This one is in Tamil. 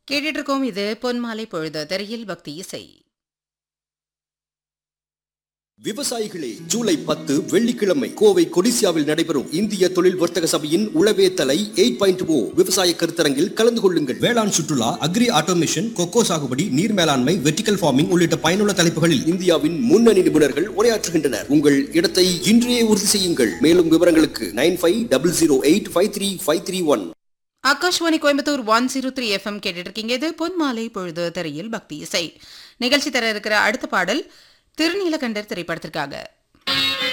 கேட்டுட்டு இருக்கோம் இது பொன்மாலை பொழுது திரையில் பக்தி இசை விவசாயிகளே ஜூலை பத்து வெள்ளிக்கிழமை கோவை கொடிசியாவில் நடைபெறும் இந்திய தொழில் வர்த்தக சபையின் உளவே தலை எயிட் பாயிண்ட் ஓ விவசாய கருத்தரங்கில் கலந்து கொள்ளுங்கள் வேளாண் சுற்றுலா அக்ரி ஆட்டோமேஷன் கொக்கோ சாகுபடி நீர் மேலாண்மை வெர்டிகல் ஃபார்மிங் உள்ளிட்ட பயனுள்ள தலைப்புகளில் இந்தியாவின் முன்னணி நிபுணர்கள் உரையாற்றுகின்றனர் உங்கள் இடத்தை இன்றையே உறுதி செய்யுங்கள் மேலும் விவரங்களுக்கு nine five double zero eight five three five three one Akashvani Coimbatore one zero three FM கேட்டுட்டு இருக்கீங்க இது பொன்மாலை பொழுது திரையில் பக்தி இசை நிகழ்ச்சி தர இருக்கிற அடுத்த பாடல் திருநீலகண்டர் திரைப்படத்திற்காக